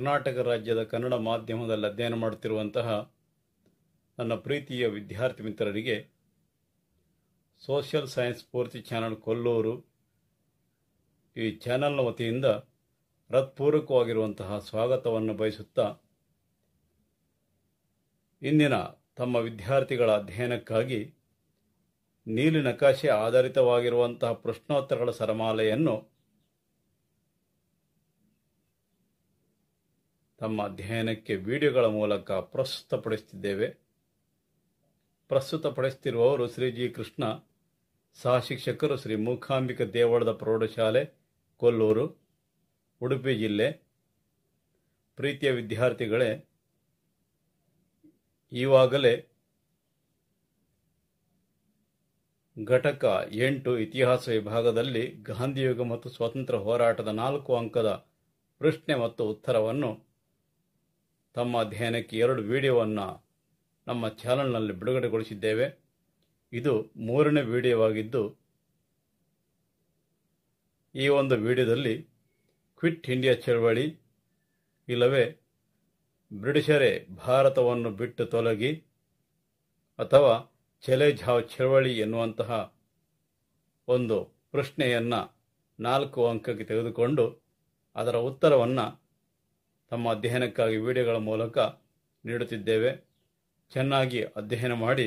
ಕರ್ನಾಟಕ ರಾಜ್ಯದ ಕನ್ನಡ ಮಾಧ್ಯಮದಲ್ಲಿ ಅಧ್ಯಯನ ಮಾಡುತ್ತಿರುವಂತಹ ನನ್ನ ಪ್ರೀತಿಯ ವಿದ್ಯಾರ್ಥಿ ಮಿತ್ರರಿಗೆ social science Spoorthi channel Kollur ಈ ಚಾನಲ್ನ ವತಿಯಿಂದ ಹೃತ್ಪೂರ್ವಕವಾಗಿರುವಂತಹ ಸ್ವಾಗತವನ್ನು ಬಯಸುತ್ತಾ ಇಂದಿನ ತಮ್ಮ ವಿದ್ಯಾರ್ಥಿಗಳ ಅಧ್ಯಯನಕ್ಕಾಗಿ ನೀಲಿ ನಕಾಶೆ ಆಧಾರಿತವಾಗಿರುವಂತಹ ಪ್ರಶ್ನೋತ್ತರಗಳ ಸರಮಾಲೆಯನ್ನು ತಮ್ಮ ಅಧ್ಯಯನಕ್ಕೆ ವಿಡಿಯೋಗಳ ಮೂಲಕ ಪ್ರಸ್ತುತಪಡಿಸುತ್ತಿದ್ದೇವೆ ಪ್ರಸ್ತುತಪಡಿಸುತ್ತಿರುವವರು ಶ್ರೀ ಜಿ ಕೃಷ್ಣ ಸಹ ಶಿಕ್ಷಕರು ಶ್ರೀ ಮೂಕಾಂಬಿಕ ದೇವಳದ ಪ್ರೌಢಶಾಲೆ ಕೊಲ್ಲೂರು ಉಡುಪಿ ಜಿಲ್ಲೆ ಪ್ರೀತಿಯ ವಿದ್ಯಾರ್ಥಿಗಳೇ ಈವಾಗಲೇ ಘಟಕ ಎಂಟು ಇತಿಹಾಸ ವಿಭಾಗದಲ್ಲಿ ಗಾಂಧಿಯುಗ ಮತ್ತು ಸ್ವಾತಂತ್ರ್ಯ ಹೋರಾಟದ ನಾಲ್ಕು ಅಂಕದ ಪ್ರಶ್ನೆ ಮತ್ತು ಉತ್ತರವನ್ನು ತಮ್ಮ ಅಧ್ಯಯನಕ್ಕೆ ಎರಡು ವಿಡಿಯೋವನ್ನು ನಮ್ಮ ಚಾನಲ್ನಲ್ಲಿ ಬಿಡುಗಡೆಗೊಳಿಸಿದ್ದೇವೆ ಇದು ಮೂರನೇ ವಿಡಿಯೋವಾಗಿದ್ದು ಈ ಒಂದು ವಿಡಿಯೋದಲ್ಲಿ ಕ್ವಿಟ್ ಇಂಡಿಯಾ ಚಳವಳಿ ಇಲ್ಲವೇ ಬ್ರಿಟಿಷರೇ ಭಾರತವನ್ನು ಬಿಟ್ಟು ತೊಲಗಿ ಅಥವಾ ಚೆಲೆ ಜಾವ್ ಚಳವಳಿ ಎನ್ನುವಂತಹ ಒಂದು ಪ್ರಶ್ನೆಯನ್ನು ನಾಲ್ಕು ಅಂಕಕ್ಕೆ ತೆಗೆದುಕೊಂಡು ಅದರ ಉತ್ತರವನ್ನು ತಮ್ಮ ಅಧ್ಯಯನಕ್ಕಾಗಿ ವಿಡಿಯೋಗಳ ಮೂಲಕ ನೀಡುತ್ತಿದ್ದೇವೆ ಚೆನ್ನಾಗಿ ಅಧ್ಯಯನ ಮಾಡಿ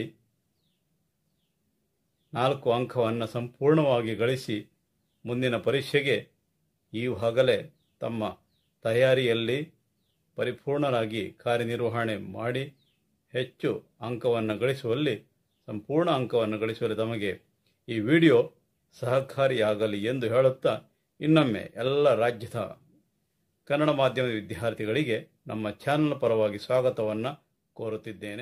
ನಾಲ್ಕು ಅಂಕವನ್ನು ಸಂಪೂರ್ಣವಾಗಿ ಗಳಿಸಿ ಮುಂದಿನ ಪರೀಕ್ಷೆಗೆ ಈವಾಗಲೇ ತಮ್ಮ ತಯಾರಿಯಲ್ಲಿ ಪರಿಪೂರ್ಣರಾಗಿ ಕಾರ್ಯನಿರ್ವಹಣೆ ಮಾಡಿ ಹೆಚ್ಚು ಅಂಕವನ್ನು ಗಳಿಸುವಲ್ಲಿ ಸಂಪೂರ್ಣ ಅಂಕವನ್ನು ಗಳಿಸುವಲ್ಲಿ ತಮಗೆ ಈ ವಿಡಿಯೋ ಸಹಕಾರಿಯಾಗಲಿ ಎಂದು ಹೇಳುತ್ತಾ ಇನ್ನೊಮ್ಮೆ ಎಲ್ಲ ರಾಜ್ಯದ ಕನ್ನಡ ಮಾಧ್ಯಮದ ವಿದ್ಯಾರ್ಥಿಗಳಿಗೆ ನಮ್ಮ ಚಾನಲ್ ಪರವಾಗಿ ಸ್ವಾಗತವನ್ನು ಕೋರುತ್ತಿದ್ದೇನೆ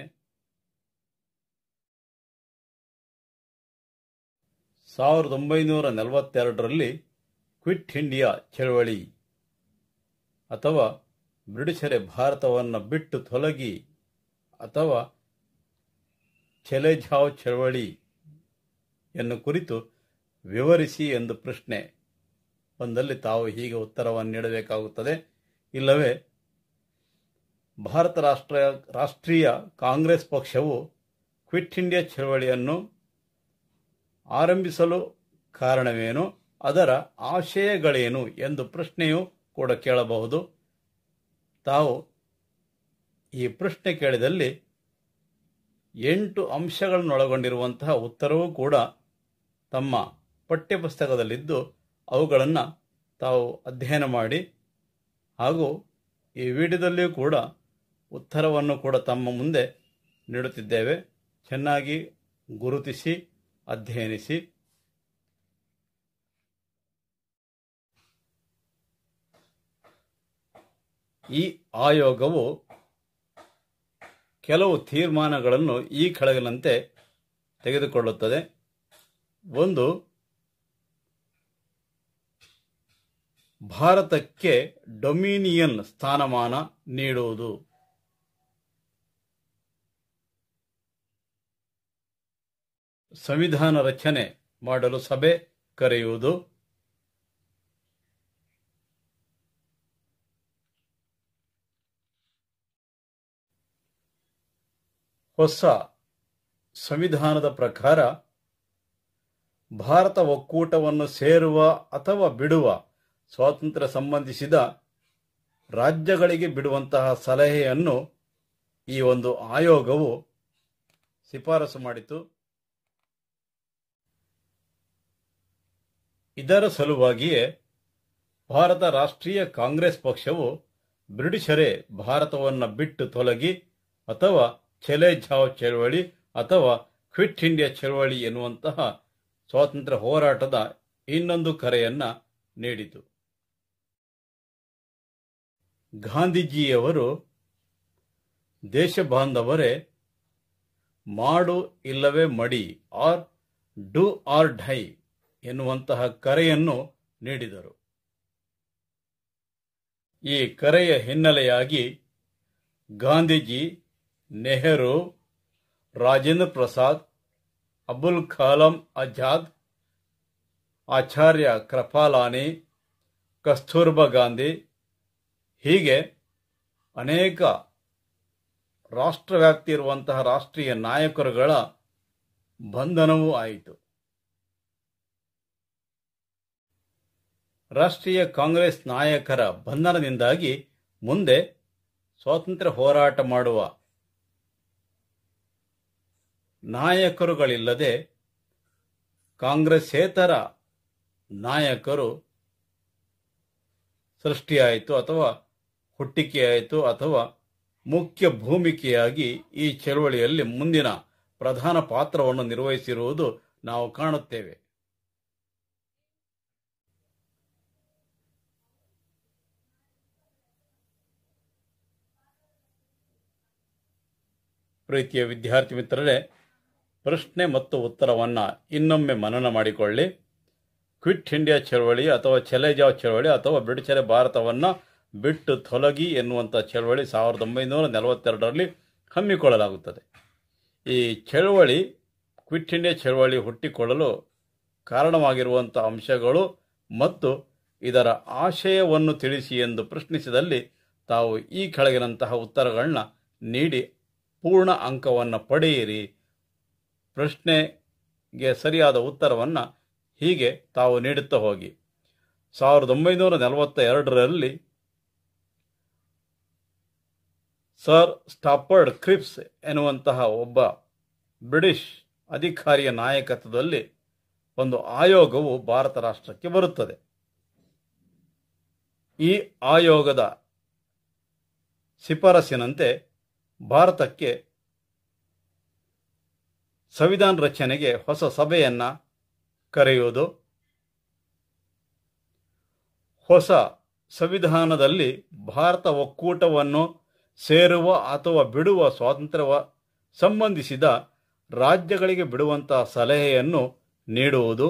ಸಾವಿರದ ಒಂಬೈನೂರ ನಲವತ್ತೆರಡರಲ್ಲಿ ಕ್ವಿಟ್ ಇಂಡಿಯಾ ಚಳವಳಿ ಅಥವಾ ಬ್ರಿಟಿಷರೇ ಭಾರತವನ್ನು ಬಿಟ್ಟು ತೊಲಗಿ ಅಥವಾ ಚೆಲೆಜಾವ್ ಚಳವಳಿ ಎನ್ನು ಕುರಿತು ವಿವರಿಸಿ ಎಂದು ಪ್ರಶ್ನೆ ಒಂದಲ್ಲಿ ತಾವು ಹೀಗೆ ಉತ್ತರವನ್ನು ನೀಡಬೇಕಾಗುತ್ತದೆ ಇಲ್ಲವೇ ಭಾರತ ರಾಷ್ಟ್ರ ರಾಷ್ಟ್ರೀಯ ಕಾಂಗ್ರೆಸ್ ಪಕ್ಷವು ಕ್ವಿಟ್ ಇಂಡಿಯಾ ಚಳವಳಿಯನ್ನು ಆರಂಭಿಸಲು ಕಾರಣವೇನು ಅದರ ಆಶಯಗಳೇನು ಎಂದು ಪ್ರಶ್ನೆಯೂ ಕೂಡ ಕೇಳಬಹುದು ತಾವು ಈ ಪ್ರಶ್ನೆ ಕೇಳಿದಲ್ಲಿ ಎಂಟು ಅಂಶಗಳನ್ನೊಳಗೊಂಡಿರುವಂತಹ ಉತ್ತರವೂ ಕೂಡ ತಮ್ಮ ಪಠ್ಯಪುಸ್ತಕದಲ್ಲಿದ್ದು ಅವುಗಳನ್ನು ತಾವು ಅಧ್ಯಯನ ಮಾಡಿ ಹಾಗೂ ಈ ವಿಡಿಯೋದಲ್ಲಿಯೂ ಕೂಡ ಉತ್ತರವನ್ನು ಕೂಡ ತಮ್ಮ ಮುಂದೆ ನೀಡುತ್ತಿದ್ದೇವೆ ಚೆನ್ನಾಗಿ ಗುರುತಿಸಿ ಅಧ್ಯಯನಿಸಿ ಈ ಆಯೋಗವು ಕೆಲವು ತೀರ್ಮಾನಗಳನ್ನು ಈ ಕೆಳಗಿನಂತೆ ತೆಗೆದುಕೊಳ್ಳುತ್ತದೆ ಒಂದು ಭಾರತಕ್ಕೆ ಡೊಮಿನಿಯನ್ ಸ್ಥಾನಮಾನ ನೀಡುವುದು ಸಂವಿಧಾನ ರಚನೆ ಮಾಡಲು ಸಭೆ ಕರೆಯುವುದು ಹೊಸ ಸಂವಿಧಾನದ ಪ್ರಕಾರ ಭಾರತ ಒಕ್ಕೂಟವನ್ನು ಸೇರುವ ಅಥವಾ ಬಿಡುವ ಸ್ವಾತಂತ್ರ್ಯ ಸಂಬಂಧಿಸಿದ ರಾಜ್ಯಗಳಿಗೆ ಬಿಡುವಂತಹ ಸಲಹೆಯನ್ನು ಈ ಒಂದು ಆಯೋಗವು ಶಿಫಾರಸು ಮಾಡಿತು ಇದರ ಸಲುವಾಗಿಯೇ ಭಾರತ ರಾಷ್ಟ್ರೀಯ ಕಾಂಗ್ರೆಸ್ ಪಕ್ಷವು ಬ್ರಿಟಿಷರೇ ಭಾರತವನ್ನು ಬಿಟ್ಟು ತೊಲಗಿ ಅಥವಾ ಚೆಲೆ ಜಾವ್ ಚಳವಳಿ ಅಥವಾ ಕ್ವಿಟ್ ಇಂಡಿಯಾ ಚಳವಳಿ ಎನ್ನುವಂತಹ ಸ್ವಾತಂತ್ರ್ಯ ಹೋರಾಟದ ಇನ್ನೊಂದು ಕರೆಯನ್ನ ನೀಡಿತು ಗಾಂಧೀಜಿಯವರು ದೇಶ ಬಾಂಧವರೇ ಮಾಡು ಇಲ್ಲವೇ ಮಡಿ ಆರ್ ಡು ಆರ್ ಡೈ ಎನ್ನುವಂತಹ ಕರೆಯನ್ನು ನೀಡಿದರು ಈ ಕರೆಯ ಹಿನ್ನೆಲೆಯಾಗಿ ಗಾಂಧೀಜಿ ನೆಹರು ರಾಜೇಂದ್ರ ಪ್ರಸಾದ್ ಅಬುಲ್ ಕಲಾಂ ಆಜಾದ್ ಆಚಾರ್ಯ ಕೃಪಾಲಾನಿ ಕಸ್ತೂರ್ಬಾ ಗಾಂಧಿ ಹೀಗೆ ಅನೇಕ ರಾಷ್ಟ್ರವ್ಯಾಪ್ತಿ ಇರುವಂತಹ ರಾಷ್ಟ್ರೀಯ ನಾಯಕರುಗಳ ಬಂಧನವೂ ಆಯಿತು ರಾಷ್ಟ್ರೀಯ ಕಾಂಗ್ರೆಸ್ ನಾಯಕರ ಬಂಧನದಿಂದಾಗಿ ಮುಂದೆ ಸ್ವಾತಂತ್ರ್ಯ ಹೋರಾಟ ಮಾಡುವ ನಾಯಕರುಗಳಿಲ್ಲದೆ ಕಾಂಗ್ರೆಸ್ಸೇತರ ನಾಯಕರು ಸೃಷ್ಟಿಯಾಯಿತು ಅಥವಾ ಹುಟ್ಟಿಕೆಯಾಯಿತು ಅಥವಾ ಮುಖ್ಯ ಭೂಮಿಕೆಯಾಗಿ ಈ ಚಳವಳಿಯಲ್ಲಿ ಮುಂದಿನ ಪ್ರಧಾನ ಪಾತ್ರವನ್ನು ನಿರ್ವಹಿಸಿರುವುದು ನಾವು ಕಾಣುತ್ತೇವೆ ಪ್ರೀತಿಯ ವಿದ್ಯಾರ್ಥಿ ಮಿತ್ರರೇ ಪ್ರಶ್ನೆ ಮತ್ತು ಉತ್ತರವನ್ನು ಇನ್ನೊಮ್ಮೆ ಮನನ ಮಾಡಿಕೊಳ್ಳಿ ಕ್ವಿಟ್ ಇಂಡಿಯಾ ಚಳವಳಿ ಅಥವಾ ಚಲೆಜಾವ್ ಚಳವಳಿ ಅಥವಾ ಬ್ರಿಟಿಷರ ಭಾರತವನ್ನು ಬಿಟ್ಟು ತೊಲಗಿ ಎನ್ನುವಂಥ ಚಳವಳಿ ಸಾವಿರದ ಒಂಬೈನೂರ ನಲವತ್ತೆರಡರಲ್ಲಿ ಹಮ್ಮಿಕೊಳ್ಳಲಾಗುತ್ತದೆ ಈ ಚಳವಳಿ ಕ್ವಿಟ್ ಇಂಡಿಯಾ ಚಳವಳಿ ಹುಟ್ಟಿಕೊಳ್ಳಲು ಕಾರಣವಾಗಿರುವಂಥ ಅಂಶಗಳು ಮತ್ತು ಇದರ ಆಶಯವನ್ನು ತಿಳಿಸಿ ಎಂದು ಪ್ರಶ್ನಿಸಿದಲ್ಲಿ ತಾವು ಈ ಕೆಳಗಿನಂತಹ ಉತ್ತರಗಳನ್ನ ನೀಡಿ ಪೂರ್ಣ ಅಂಕವನ್ನು ಪಡೆಯಿರಿ ಪ್ರಶ್ನೆಗೆ ಸರಿಯಾದ ಉತ್ತರವನ್ನು ಹೀಗೆ ತಾವು ನೀಡುತ್ತಾ ಹೋಗಿ ಸಾವಿರದ ಒಂಬೈನೂರ ನಲವತ್ತ ಎರಡರಲ್ಲಿ ಸರ್ ಸ್ಟಾಪರ್ಡ್ ಕ್ರಿಪ್ಸ್ ಎನ್ನುವಂತಹ ಒಬ್ಬ ಬ್ರಿಟಿಷ್ ಅಧಿಕಾರಿಯ ನಾಯಕತ್ವದಲ್ಲಿ ಒಂದು ಆಯೋಗವು ಭಾರತ ರಾಷ್ಟ್ರಕ್ಕೆ ಬರುತ್ತದೆ ಈ ಆಯೋಗದ ಶಿಫಾರಸಿನಂತೆ ಭಾರತಕ್ಕೆ ಸಂವಿಧಾನ ರಚನೆಗೆ ಹೊಸ ಸಭೆಯನ್ನ ಕರೆಯುವುದು ಹೊಸ ಸಂವಿಧಾನದಲ್ಲಿ ಭಾರತ ಒಕ್ಕೂಟವನ್ನು ಸೇರುವ ಅಥವಾ ಬಿಡುವ ಸ್ವಾತಂತ್ರ್ಯ ಸಂಬಂಧಿಸಿದ ರಾಜ್ಯಗಳಿಗೆ ಬಿಡುವಂತಹ ಸಲಹೆಯನ್ನು ನೀಡುವುದು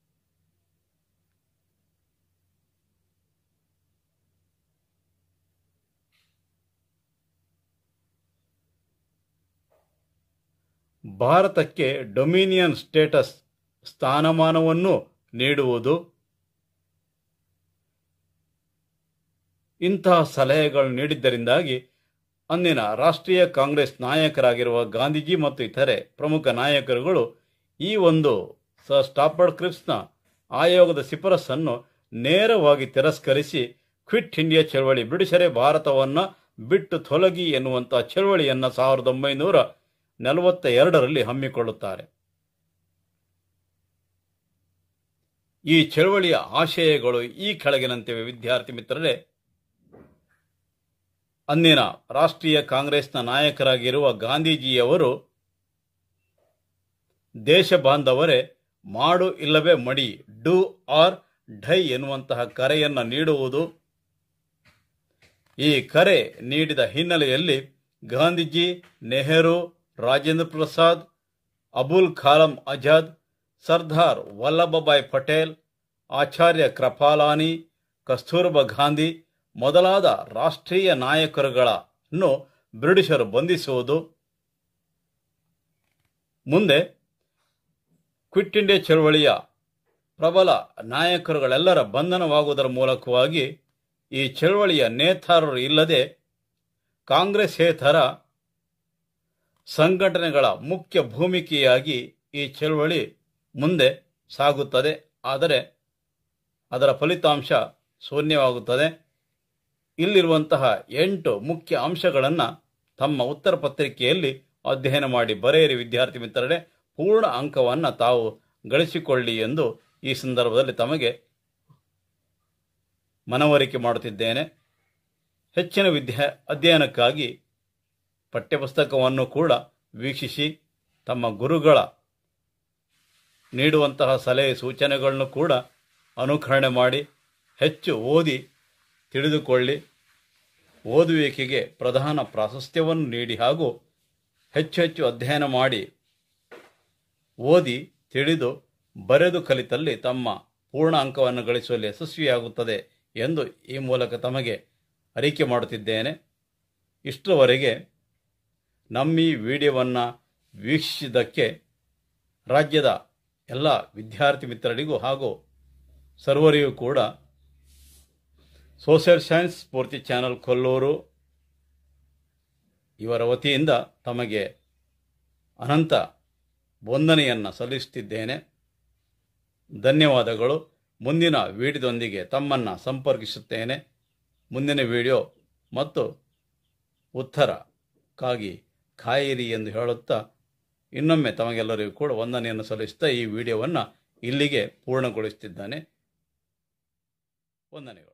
ಭಾರತಕ್ಕೆ ಡೊಮಿನಿಯನ್ ಸ್ಟೇಟಸ್ ಸ್ಥಾನಮಾನವನ್ನು ನೀಡುವುದು ಇಂತಹ ಸಲಹೆಗಳು ನೀಡಿದ್ದರಿಂದಾಗಿ ಅಂದಿನ ರಾಷ್ಟ್ರೀಯ ಕಾಂಗ್ರೆಸ್ ನಾಯಕರಾಗಿರುವ ಗಾಂಧೀಜಿ ಮತ್ತು ಇತರೆ ಪ್ರಮುಖ ನಾಯಕರುಗಳು ಈ ಒಂದು ಸ ಸ್ಟಾಪರ್ಡ್ ಕ್ರಿಪ್ಸ್ನ ಆಯೋಗದ ಶಿಫಾರಸನ್ನು ನೇರವಾಗಿ ತಿರಸ್ಕರಿಸಿ ಕ್ವಿಟ್ ಇಂಡಿಯಾ ಚಳವಳಿ ಬ್ರಿಟಿಷರೇ ಭಾರತವನ್ನು ಬಿಟ್ಟು ತೊಲಗಿ ಎನ್ನುವಂತಹ ಚಳವಳಿಯನ್ನು ಸಾವಿರದ ಒಂಬೈನೂರ ನಲವತ್ತ ಎರಡರಲ್ಲಿ ಹಮ್ಮಿಕೊಳ್ಳುತ್ತಾರೆ ಈ ಚಳವಳಿಯ ಆಶಯಗಳು ಈ ಕೆಳಗಿನಂತಿವೆ ವಿದ್ಯಾರ್ಥಿ ಮಿತ್ರರೇ ಅಂದಿನ ರಾಷ್ಟ್ರೀಯ ಕಾಂಗ್ರೆಸ್ನ ನಾಯಕರಾಗಿರುವ ಗಾಂಧೀಜಿಯವರು ದೇಶ ಬಾಂಧವರೇ ಮಾಡು ಇಲ್ಲವೇ ಮಡಿ ಡೂ ಆರ್ ಡೈ ಎನ್ನುವಂತಹ ಕರೆಯನ್ನು ನೀಡುವುದು ಈ ಕರೆ ನೀಡಿದ ಹಿನ್ನೆಲೆಯಲ್ಲಿ ಗಾಂಧೀಜಿ ನೆಹರು ರಾಜೇಂದ್ರ ಪ್ರಸಾದ್ ಅಬುಲ್ ಕಲಾಂ ಆಜಾದ್ ಸರ್ದಾರ್ ವಲ್ಲಭಭಾಯ್ ಪಟೇಲ್ ಆಚಾರ್ಯ ಕೃಪಾಲಾನಿ ಕಸ್ತೂರ್ಬಾ ಗಾಂಧಿ ಮೊದಲಾದ ರಾಷ್ಟ್ರೀಯ ನಾಯಕರುಗಳನ್ನು ಬ್ರಿಟಿಷರು ಬಂಧಿಸುವುದು ಮುಂದೆ ಕ್ವಿಟ್ ಇಂಡಿಯಾ ಚಳವಳಿಯ ಪ್ರಬಲ ನಾಯಕರುಗಳೆಲ್ಲರ ಬಂಧನವಾಗುವುದರ ಮೂಲಕವಾಗಿ ಈ ಚಳವಳಿಯ ನೇತಾರರು ಇಲ್ಲದೆ ಕಾಂಗ್ರೆಸ್ಸೇತರ ಸಂಘಟನೆಗಳ ಮುಖ್ಯ ಭೂಮಿಕೆಯಾಗಿ ಈ ಚಳವಳಿ ಮುಂದೆ ಸಾಗುತ್ತದೆ ಆದರೆ ಅದರ ಫಲಿತಾಂಶ ಶೂನ್ಯವಾಗುತ್ತದೆ ಇಲ್ಲಿರುವಂತಹ ಎಂಟು ಮುಖ್ಯ ಅಂಶಗಳನ್ನು ತಮ್ಮ ಉತ್ತರ ಪತ್ರಿಕೆಯಲ್ಲಿ ಅಧ್ಯಯನ ಮಾಡಿ ಬರೆಯಿರಿ ವಿದ್ಯಾರ್ಥಿ ಮಿತ್ರರೇ ಪೂರ್ಣ ಅಂಕವನ್ನು ತಾವು ಗಳಿಸಿಕೊಳ್ಳಿ ಎಂದು ಈ ಸಂದರ್ಭದಲ್ಲಿ ತಮಗೆ ಮನವರಿಕೆ ಮಾಡುತ್ತಿದ್ದೇನೆ ಹೆಚ್ಚಿನ ವಿದ್ಯಾ ಅಧ್ಯಯನಕ್ಕಾಗಿ ಪಠ್ಯಪುಸ್ತಕವನ್ನು ಕೂಡ ವೀಕ್ಷಿಸಿ ತಮ್ಮ ಗುರುಗಳ ನೀಡುವಂತಹ ಸಲಹೆ ಸೂಚನೆಗಳನ್ನು ಕೂಡ ಅನುಕರಣೆ ಮಾಡಿ ಹೆಚ್ಚು ಓದಿ ತಿಳಿದುಕೊಳ್ಳಿ ಓದುವಿಕೆಗೆ ಪ್ರಧಾನ ಪ್ರಾಶಸ್ತ್ಯವನ್ನು ನೀಡಿ ಹಾಗೂ ಹೆಚ್ಚು ಹೆಚ್ಚು ಅಧ್ಯಯನ ಮಾಡಿ ಓದಿ ತಿಳಿದು ಬರೆದು ಕಲಿತಲ್ಲಿ ತಮ್ಮ ಪೂರ್ಣ ಅಂಕವನ್ನು ಗಳಿಸುವಲ್ಲಿ ಯಶಸ್ವಿಯಾಗುತ್ತದೆ ಎಂದು ಈ ಮೂಲಕ ತಮಗೆ ಅರಿಕೆ ಮಾಡುತ್ತಿದ್ದೇನೆ ಇಷ್ಟರವರೆಗೆ ನಮ್ಮ ಈ ವಿಡಿಯೋವನ್ನು ವೀಕ್ಷಿಸಿದ್ದಕ್ಕೆ ರಾಜ್ಯದ ಎಲ್ಲ ವಿದ್ಯಾರ್ಥಿ ಮಿತ್ರರಿಗೂ ಹಾಗೂ ಸರ್ವರಿಗೂ ಕೂಡ social science Spoorthi channel Kollur ಇವರ ವತಿಯಿಂದ ತಮಗೆ ಅನಂತ ವಂದನೆಯನ್ನು ಸಲ್ಲಿಸುತ್ತಿದ್ದೇನೆ ಧನ್ಯವಾದಗಳು ಮುಂದಿನ ವಿಡಿಯೋದೊಂದಿಗೆ ತಮ್ಮನ್ನು ಸಂಪರ್ಕಿಸುತ್ತೇನೆ ಮುಂದಿನ ವಿಡಿಯೋ ಮತ್ತು ಉತ್ತರಕ್ಕಾಗಿ ಕಾಯಿರಿ ಎಂದು ಹೇಳುತ್ತಾ ಇನ್ನೊಮ್ಮೆ ತಮಗೆಲ್ಲರಿಗೂ ಕೂಡ ವಂದನೆಯನ್ನು ಸಲ್ಲಿಸುತ್ತಾ ಈ ವಿಡಿಯೋವನ್ನು ಇಲ್ಲಿಗೆ ಪೂರ್ಣಗೊಳಿಸುತ್ತಿದ್ದಾನೆ ವಂದನೆಗಳು